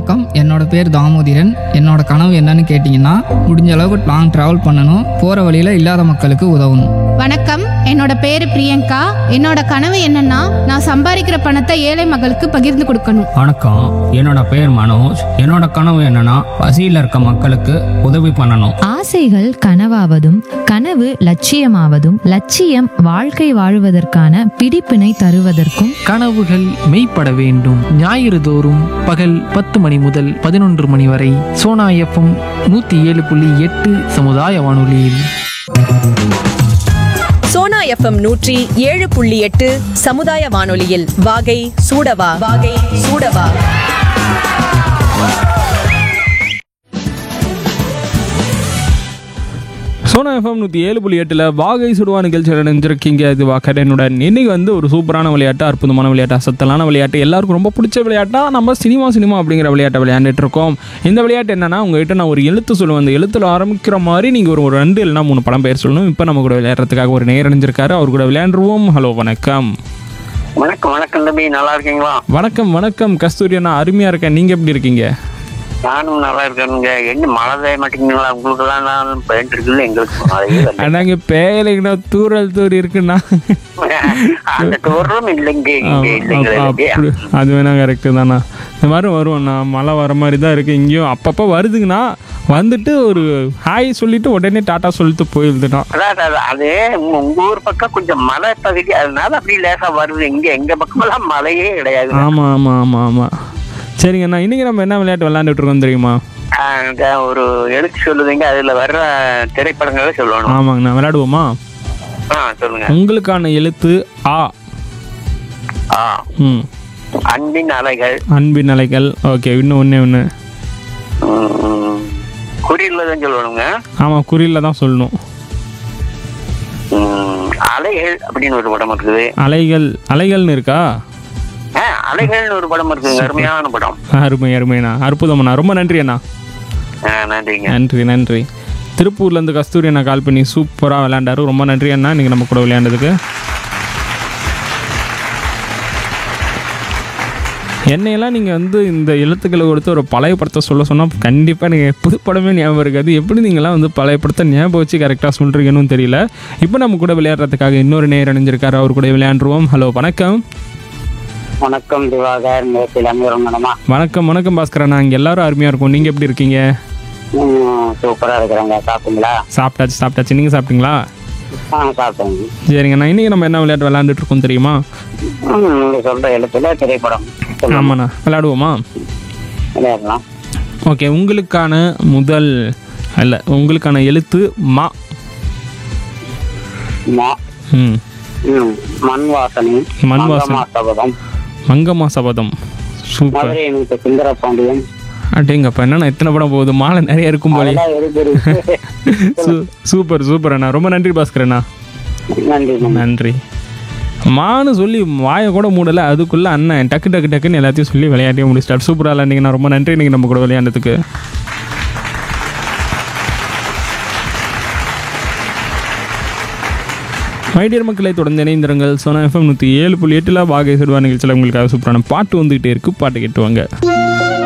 வணக்கம் என்னோட பேர் தாமோதிரன் என்னோட கனவு என்னன்னு கேட்டிங்கன்னா முடிஞ்ச அளவுக்கு லாங் ட்ராவல் பண்ணணும் போகிற வழியில் இல்லாத மக்களுக்கு உதவணும் வணக்கம் என்னோட பேரு பிரியங்கா என்னோட கனவு என்னன்னா நான் சம்பாதிக்கிற பணத்தை ஏழை மக்களுக்கு பகிர்ந்து கொடுக்கணும் வணக்கம் என்னோட பேர் மனோஜ் என்னோட கனவு என்னன்னா பசியில் இருக்க மக்களுக்கு உதவி பண்ணணும் ஆசைகள் கனவாவதும் கனவு லட்சியமாவதும் லட்சியம் வாழ்க்கை வாழுவதற்கான பிடிப்பினை தருவதற்கும் கனவுகள் மெய்ப்பட வேண்டும் ஞாயிறு தோறும் பகல் பத்து மணி முதல் பதினொன்று மணி வரை சோனா எஃப்எம் நூற்றி ஏழு புள்ளி எட்டு சமுதாய வானொலியில் சோனா எஃப்எம் நூற்றி ஏழு புள்ளி எட்டு சமுதாய வானொலியில் வாகை சூடவா வாகை சூடவா சோனா எஃப்எம் நூற்றி ஏழு புள்ளி எட்டில் வாகை சுடுவா நிகழ்ச்சியில் நினைஞ்சிருக்கீங்க இது வாக்கடனுடன் இன்னைக்கு வந்து ஒரு சூப்பரான விளையாட்டு அற்புதமான விளையாட்டு அசத்தலான விளையாட்டு எல்லாருக்கும் ரொம்ப பிடிச்ச விளையாட்டா நம்ம சினிமா சினிமா அப்படிங்கிற விளையாட்டை விளையாண்டுட்டு இருக்கோம் இந்த விளையாட்டு என்னன்னா உங்ககிட்ட நான் ஒரு எழுத்து சொல்லுவேன் அந்த எழுத்துல ஆரம்பிக்கிற மாதிரி நீங்கள் ஒரு ஒரு ரெண்டு இல்லைனா மூணு படம் பேர் சொல்லணும் இப்போ நம்ம கூட விளையாடுறதுக்காக ஒரு நேர் அணிஞ்சிருக்காரு அவர் கூட விளையாண்டுருவோம் ஹலோ வணக்கம் வணக்கம் வணக்கம் தம்பி நல்லா இருக்கீங்களா வணக்கம் வணக்கம் கஸ்தூரி அண்ணா அருமையாக இருக்கேன் நீங்கள் எப்படி இருக்கீங்க நானும் நல்லா இருக்கேனுங்க என்ன மழை பெய்ய மாட்டேங்குங்களா உங்களுக்கு தான் நான் பெயிண்ட் இருக்குல்ல எங்களுக்கு மழையே வரல. அண்ணாங்க பேயலைங்கண்ணா தூரல் தூரி இருக்குண்ணா அந்த டோரும் இல்லைங்க இங்க இல்லைங்களே அப்ப- அப்படி அது வேணா கரெக்டு தாண்ணா இந்த மாதிரி வருவோண்ணா மழை வர மாதிரி தான் இருக்குது இங்கேயும் அப்பப்போ வருதுங்கண்ணா வந்துட்டு ஒரு ஹாய் சொல்லிட்டு உடனே டாட்டா சொல்லிட்டு போயிடுதுண்ணா அதான் அதான், அது உங்க உங்க ஊர் பக்கம் கொஞ்சம் மலை பகுதி அதனால அப்படி லேசா வருது இங்க எங்க பக்கமெல்லாம் மழையே கிடையாது ஆமாம் ஆமாம் ஆமாம் ஆமாம் சரிங்கண்ணா இன்றைக்கி நம்ம என்ன விளையாட்டு விளையாண்டுட்டு இருக்கோம் தெரியுமா ஆஹ், இந்த ஒரு எழுத்து சொல்லுதுங்க அதுல வர்ற திரைப்படங்களை சொல்லணும் ஆமாங்கண்ணா விளையாடுவோமா ஆ சொல்லுங்க உங்களுக்கான எழுத்து ஆ ஆ ம் அன்பின் அலைகள் அன்பின் அலைகள் ஓகே இன்னும் ஒன்றே ஒன்று ம், குறியில தான் சொல்லணுங்க ஆமாம் குறியில் தான் சொல்லணும் ம், அலைகள் அப்படின்னு ஒரு படம் இருக்குது அலைகள் அலைகள்னு இருக்கா ஆ, அலைகள்னு ஒரு படம் இருக்குங்க அருமையான படம் அருமை அருமைண்ணா அற்புதம்ண்ணா ரொம்ப நன்றி அண்ணா ஆ, நன்றிங்க நன்றி நன்றி திருப்பூர்லேருந்து கஸ்தூரி அண்ணா கால் பண்ணி சூப்பராக விளையாண்டாரு ரொம்ப நன்றி அண்ணா நீங்கள் நம்ம கூட விளையாண்டதுக்கு என்னையெல்லாம் நீங்கள் வந்து இந்த எழுத்துக்களை கொடுத்து ஒரு பழைய படத்தை சொல்ல சொன்னால் கண்டிப்பாக நீங்கள் புது படமே ஞாபகம் இருக்காது எப்படி நீங்களாம் வந்து பழைய படத்தை ஞாபகம் வச்சு கரெக்டாக சொல்கிறீங்கன்னு தெரியல இப்போ நம்ம கூட விளையாடுறதுக்காக இன்னொரு நேர் அணிஞ்சிருக்காரு அவர் கூட விளையாண்டுருவோம் ஹலோ வணக்கம் வணக்கம் திவாகர் நேற்றில் அமீரங்கனமா வணக்கம் வணக்கம் பாஸ்கர் அண்ணா இங்கே எல்லாரும் அருமையாக இருக்கும் நீங்கள் எப்படி இருக்கீங்க சூப்பரா இருக்கிறாங்க சாப்பிட்டீங்களா சாப்பிட்டாச்சு சாப்பிட்டாச்சு நீங்கள் சாப்பிட்டீங்களா ஆ சாப்பிட்டேங்க சரிங்கண்ணா இன்றைக்கி நம்ம என்ன விளையாட்டு விளையாண்டுட்டு இருக்கோம் தெரியுமா ம், நீங்க சொல்ற எழுத்துல திரைப்படம் சொல்லுங்க. ஆமாண்ணா விளையாடுவோமா விளையாடலாம் ஓகே உங்களுக்கான முதல் அல்ல உங்களுக்கான எழுத்து மா மா ம் ம், மண் வாசனை மண் வாசனை. மங்கம்மா சபதம் மங்கம்மா சபதம் சூப்பர் மதுரை எனக்கு சுந்தர பாண்டியன் அப்படிங்கப்ப என்னண்ணா எத்தனை படம் போகுது மாலை நிறைய இருக்கும் போலே அதெல்லாம் இருக்கு சூ- சூப்பர் சூப்பர் அண்ணா ரொம்ப நன்றி பாஸ்கர் அண்ணா நன்றி நன்றி. நன்றி மான்னு சொல்லி வாயை கூட மூடலை அதுக்குள்ளே அண்ணன் டக்கு டக்கு டக்குன்னு எல்லாத்தையும் சொல்லி விளையாட்டியே முடிச்சிட்டார் சூப்பராக விளையாண்டிங்கண்ணா ரொம்ப நன்றி நீங்கள் நம்ம கூட விளையாண்டதுக்கு மைடியர் மக்களை தொடர்ந்து இணைந்திருங்கள் சோனா எஃப்எம் நூற்றி ஏழு புள்ளி எட்டில் பாகை சிறுவா நிகழ்ச்சியில் உங்களுக்காக சூப்பரான பாட்டு வந்துகிட்டே இருக்கு பாட்டு கேட்டுவாங்க